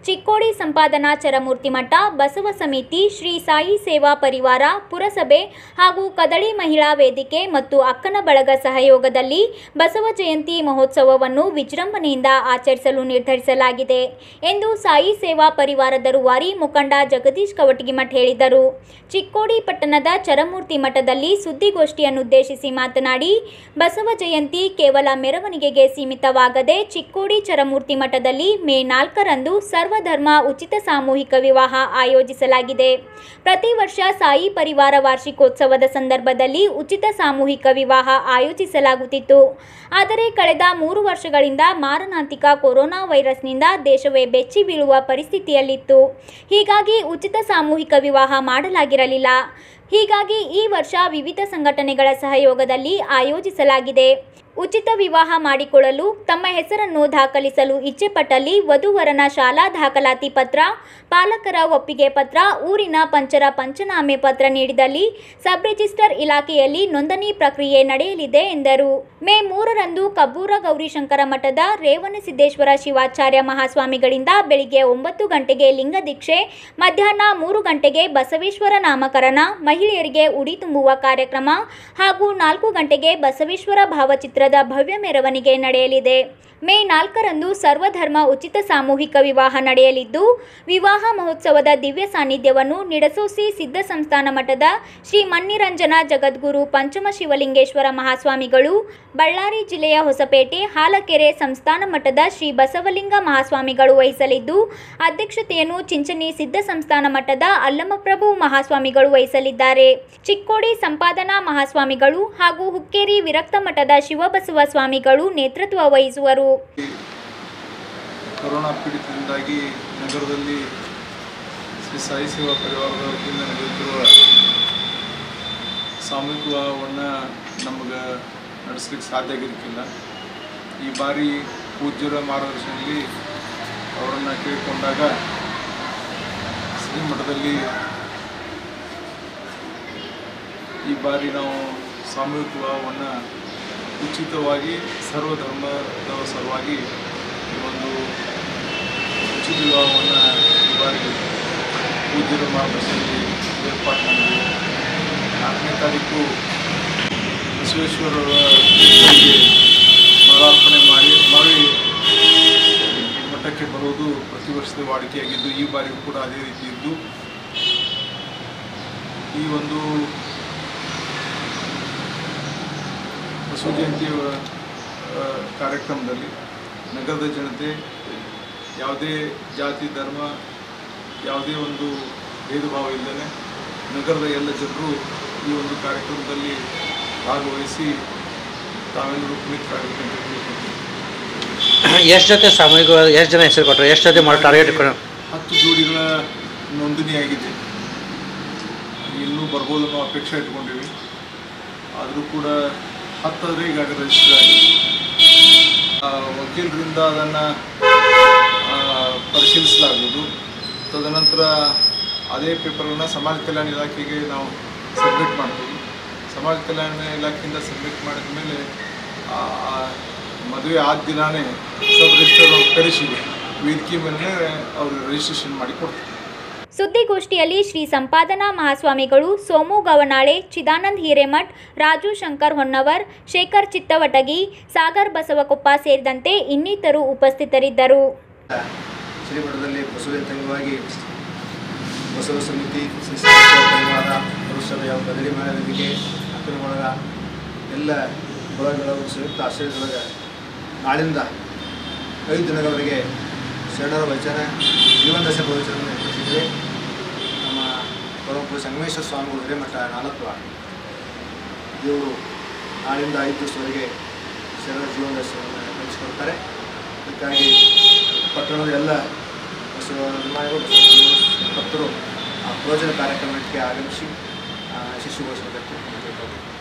ಚಿಕ್ಕೋಡಿ ಸಂಪಾದನಾ ಚರಮೂರ್ತಿ ಮಠ ಬಸವ ಸಮಿತಿ ಶ್ರೀ ಸಾಯಿ ಸೇವಾ ಪರಿವಾರ ಪುರಸಭೆ ಹಾಗೂ ಕದಳಿ ಮಹಿಳಾ ವೇದಿಕೆ ಮತ್ತು ಅಕ್ಕನ ಬಳಗ ಸಹಯೋಗದಲ್ಲಿ ಬಸವ ಜಯಂತಿ ಮಹೋತ್ಸವವನ್ನು ವಿಜೃಂಭಣೆಯಿಂದ ಆಚರಿಸಲು ನಿರ್ಧರಿಸಲಾಗಿದೆ ಎಂದು ಸಾಯಿ ಸೇವಾ ಪರಿವಾರದ ರೂವಾರಿ ಮುಖಂಡ ಜಗದೀಶ್ ಕವಟಗಿಮಠ್ ಹೇಳಿದರು ಚಿಕ್ಕೋಡಿ ಪಟ್ಟಣದ ಚರಮೂರ್ತಿ ಮಠದಲ್ಲಿ ಸುದ್ದಿಗೋಷ್ಠಿಯನ್ನುದ್ದೇಶಿಸಿ ಮಾತನಾಡಿ ಬಸವ ಜಯಂತಿ ಕೇವಲ ಮೆರವಣಿಗೆಗೆ ಸೀಮಿತವಾಗದೆ ಚಿಕ್ಕೋಡಿ ಚರಮೂರ್ತಿ ಮಠದಲ್ಲಿ ಮೇ ನಾಲ್ಕರಂದು ಸರ್ವಧರ್ಮ ಉಚಿತ ಸಾಮೂಹಿಕ ವಿವಾಹ ಆಯೋಜಿಸಲಾಗಿದೆ ಪ್ರತಿ ವರ್ಷ ಸಾಯಿ ಪರಿವಾರ ವಾರ್ಷಿಕೋತ್ಸವದ ಸಂದರ್ಭದಲ್ಲಿ ಉಚಿತ ಸಾಮೂಹಿಕ ವಿವಾಹ ಆಯೋಜಿಸಲಾಗುತ್ತಿತ್ತು ಆದರೆ ಕಳೆದ ಮೂರು ವರ್ಷಗಳಿಂದ ಮಾರಣಾಂತಿಕ ಕೊರೋನಾ ವೈರಸ್ನಿಂದ ದೇಶವೇ ಬೆಚ್ಚಿ ಬೀಳುವ ಪರಿಸ್ಥಿತಿಯಲ್ಲಿತ್ತು ಹೀಗಾಗಿ ಉಚಿತ ಸಾಮೂಹಿಕ ವಿವಾಹ ಮಾಡಲಾಗಿರಲಿಲ್ಲ ಹೀಗಾಗಿ ಈ ವರ್ಷ ವಿವಿಧ ಸಂಘಟನೆಗಳ ಸಹಯೋಗದಲ್ಲಿ ಆಯೋಜಿಸಲಾಗಿದೆ ಉಚಿತ ವಿವಾಹ ಮಾಡಿಕೊಳ್ಳಲು ತಮ್ಮ ಹೆಸರನ್ನು ದಾಖಲಿಸಲು ಇಚ್ಛೆಪಟ್ಟಲ್ಲಿ ವಧುವರನ ಶಾಲಾ ದಾಖಲಾತಿ ಪತ್ರ ಪಾಲಕರ ಒಪ್ಪಿಗೆ ಪತ್ರ ಊರಿನ ಪಂಚರ ಪಂಚನಾಮೆ ಪತ್ರ ನೀಡಿದಲ್ಲಿ ಸಬ್ ರಿಜಿಸ್ಟರ್ ಇಲಾಖೆಯಲ್ಲಿ ನೋಂದಣಿ ಪ್ರಕ್ರಿಯೆ ನಡೆಯಲಿದೆ ಎಂದರು ಮೇ ಮೂರರಂದು ಕಬ್ಬೂರ ಗೌರಿಶಂಕರ ಮಠದ ರೇವಣಸಿದ್ದೇಶ್ವರ ಶಿವಾಚಾರ್ಯ ಮಹಾಸ್ವಾಮಿಗಳಿಂದ ಬೆಳಿಗ್ಗೆ ಒಂಬತ್ತು ಗಂಟೆಗೆ ಲಿಂಗದೀಕ್ಷೆ ಮಧ್ಯಾಹ್ನ ಮೂರು ಗಂಟೆಗೆ ಬಸವೇಶ್ವರ ನಾಮಕರಣ ಮಹಿಳೆಯರಿಗೆ ಉಡಿ ತುಂಬುವ ಕಾರ್ಯಕ್ರಮ ಹಾಗೂ ನಾಲ್ಕು ಗಂಟೆಗೆ ಬಸವೇಶ್ವರ ಭಾವಚಿತ್ರದ ಭವ್ಯ ಮೆರವಣಿಗೆ ನಡೆಯಲಿದೆ ಮೇ ನಾಲ್ಕರಂದು ಸರ್ವಧರ್ಮ ಉಚಿತ ಸಾಮೂಹಿಕ ವಿವಾಹ ನಡೆಯಲಿದ್ದು ವಿವಾಹ ಮಹೋತ್ಸವದ ದಿವ್ಯ ಸಾನ್ನಿಧ್ಯವನ್ನು ನಿಡಸೋಸಿ ಸಿದ್ಧ ಸಂಸ್ಥಾನ ಮಠದ ಶ್ರೀ ಮನ್ನಿರಂಜನ ಜಗದ್ಗುರು ಪಂಚಮ ಶಿವಲಿಂಗೇಶ್ವರ ಮಹಾಸ್ವಾಮಿಗಳು ಬಳ್ಳಾರಿ ಜಿಲ್ಲೆಯ ಹೊಸಪೇಟೆ ಹಾಲಕೆರೆ ಸಂಸ್ಥಾನ ಮಠದ ಶ್ರೀ ಬಸವಲಿಂಗ ಮಹಾಸ್ವಾಮಿಗಳು ವಹಿಸಲಿದ್ದು ಅಧ್ಯಕ್ಷತೆಯನ್ನು ಚಿಂಚಣಿ ಸಿದ್ಧ ಸಂಸ್ಥಾನ ಮಠದ ಅಲ್ಲಮಪ್ರಭು ಮಹಾಸ್ವಾಮಿಗಳು ವಹಿಸಲಿದ್ದಾರೆ ಚಿಕ್ಕೋಡಿ ಸಂಪಾದನಾ ಮಹಾಸ್ವಾಮಿಗಳು ಹಾಗೂ ಹುಕ್ಕೇರಿ ವಿರಕ್ತ ಮಠದ ಶಿವಬಸವ ಸ್ವಾಮಿಗಳು ನೇತೃತ್ವ ವಹಿಸುವರು ಕೊರೋನಾ ಪೀಡಿತದಿಂದಾಗಿ ನಗರದಲ್ಲಿ ಶ್ರೀ ಸಾಯಿ ಸೇವಾ ಪರಿವಾರದ ವತಿಯಿಂದ ನಡೆಯುತ್ತಿರುವ ಸಾಮೂಹಿಕ ವಿವಾಹವನ್ನು ನಮಗೆ ನಡೆಸ್ಲಿಕ್ಕೆ ಸಾಧ್ಯ ಆಗಿರಲಿಕ್ಕಿಲ್ಲ ಈ ಬಾರಿ ಪೂಜ್ಯರ ಮಾರ್ಗದರ್ಶನದಲ್ಲಿ ಅವರನ್ನು ಕೇಳಿಕೊಂಡಾಗ ಶ್ರೀಮಠದಲ್ಲಿ ಈ ಬಾರಿ ನಾವು ಸಾಮೂಹಿಕ ವಿವಾಹವನ್ನು ಉಚಿತವಾಗಿ ಸರ್ವಧರ್ಮದ ಸಲುವಾಗಿ ಈ ಒಂದು ಉಚಿತ ವಿವಾಹವನ್ನು ಈ ಬಾರಿ ಪೂಜ್ಯರ ಮಾರ್ಗದರ್ಶನದಲ್ಲಿ ಏರ್ಪಾటు ಮಾಡಿದ್ವಿ ನಾಲ್ಕನೇ ತಾರೀಕು ಬಸವೇಶ್ವರರ ದೇವರಿಗೆ ಮಾಲಾರ್ಪಣೆ ಮಾಡಿ ಮಾಡಿ ಮಠಕ್ಕೆ ಬರುವುದು ಪ್ರತಿ ವರ್ಷದ ವಾಡಿಕೆಯಾಗಿದ್ದು ಈ ಬಾರಿಯೂ ಕೂಡ ಅದೇ ರೀತಿ ಇದ್ದು ಈ ಒಂದು ಬಸವ ಜಯಂತಿ ಆ, ಕಾರ್ಯಕ್ರಮದಲ್ಲಿ ನಗರದ ಜನತೆ ಯಾವುದೇ ಜಾತಿ ಧರ್ಮ ಯಾವುದೇ ಒಂದು ಭೇದ ಭಾವ ಇಲ್ಲದೆ ನಗರದ ಎಲ್ಲ ಜನರು ಈ ಒಂದು ಕಾರ್ಯಕ್ರಮದಲ್ಲಿ ಭಾಗವಹಿಸಿ ತಾವೆಲ್ಲರೂ ಪುನೀತರಾಗಬೇಕು ಅಂತ ಕೇಳ್ಕೊಳ್ತೀನಿ ಎಷ್ಟು ಜೊತೆ ಸಾಮೂಹಿಕ ಎಷ್ಟು ಜನ ಹೆಸರು ಕೊಟ್ಟರು ಎಷ್ಟು ಜೊತೆ ಮಾಡೋ ಟಾರ್ಗೆಟ್ ಇಟ್ಕೊಂಡು ಹತ್ತು ಜೋಡಿಗಳ ನೋಂದಣಿಯಾಗಿದೆ ಇನ್ನೂ ಬರ್ಬೋದು ಅನ್ನೋ ಅಪೇಕ್ಷೆ ಇಟ್ಕೊಂಡಿವಿ ಆದರೂ ಕೂಡ ಹತ್ತಾದ್ರೆ ಈಗಾಗ ರಿಜಿಸ್ಟರ್ ಆಗಿದೆ ಆ, ವಕೀಲರಿಂದ ಅದನ್ನು ಪರಿಶೀಲಿಸಲಾಗುವುದು ತದನಂತರ ಅದೇ ಪೇಪರನ್ನು ಸಮಾಜ ಕಲ್ಯಾಣ ಇಲಾಖೆಗೆ ನಾವು ಸಬ್ಮಿಟ್ ಮಾಡ್ತೀವಿ ಸಮಾಜ ಕಲ್ಯಾಣ ಇಲಾಖೆಯಿಂದ ಸಬ್ಮಿಟ್ ಮಾಡಿದ ಮೇಲೆ ಮದುವೆ ಆದ ದಿನಾನೇ ಸಬ್ ರಿಜಿಸ್ಟರ್ ಅವ್ರು ಕರೆಸಿ ವೇದಿಕೆ ಮೇಲೆ ಅವರು ರಿಜಿಸ್ಟ್ರೇಷನ್ ಮಾಡಿ ಕೊಡ್ತಾರೆ ಸುದ್ದಿಗೋಷ್ಠಿಯಲ್ಲಿ ಶ್ರೀ ಸಂಪಾದನಾ ಮಹಾಸ್ವಾಮಿಗಳು ಸೋಮು ಗವನಾಳೆ ಚಿದಾನಂದ್ ಹಿರೇಮಠ್ ರಾಜು ಶಂಕರ್ ಹೊನ್ನವರ್ ಶೇಖರ್ ಚಿತ್ತವಟಗಿ ಸಾಗರ್ ಬಸವಕೊಪ್ಪ ಸೇರಿದಂತೆ ಇನ್ನಿತರು ಉಪಸ್ಥಿತರಿದ್ದರು ಶ್ರೀಮಠದಲ್ಲಿ ಬಸವೇಂದ್ರ ಅಂಗವಾಗಿ ಬಸವ ಸಮಿತಿ ಶ್ರೀ ಸಾಹಿತ್ಯ ಪರಿವಾರ ಪುರಸಭೆಯ ಬದಲಿ ವೇದಿಕೆ ಅಕ್ಕನ ಬಳಗ ಎಲ್ಲ ಬಳಗಗಳ ಸಂಯುಕ್ತ ಆಶ್ರಯದೊಳಗೆ ನಾಳಿಂದ ಐದು ದಿನಗಳವರೆಗೆ ಶರಣರ ವಚನ ಜೀವನ ದಶ ಪ್ರವಚನವನ್ನು ಏರ್ಪಡಿಸಿದ್ದೇವೆ ನಮ್ಮ ಪರಮಪುರ ಸಂಗಮೇಶ್ವರ ಸ್ವಾಮಿಗಳು ಹಿರೇಮಠ ನಾಲ್ಕು ಇವರು ನಾಳಿಂದ ಐದು ದಿವಸವರೆಗೆ ಶರಣರ ಜೀವನ ದರ್ಶನವನ್ನು ಏರ್ಪಡಿಸಿಕೊಡ್ತಾರೆ ಅದಕ್ಕಾಗಿ ಪಟ್ಟಣದ ಎಲ್ಲ ಬಸವ ಅಭಿಮಾನಿಗಳು ಬಸವ ಭಕ್ತರು ಆ ಪ್ರವಚನ ಕಾರ್ಯಕ್ರಮಕ್ಕೆ ಆಗಮಿಸಿ ಆ, ಯಶಸ್ವಿಗೊಳಿಸಬೇಕಂತ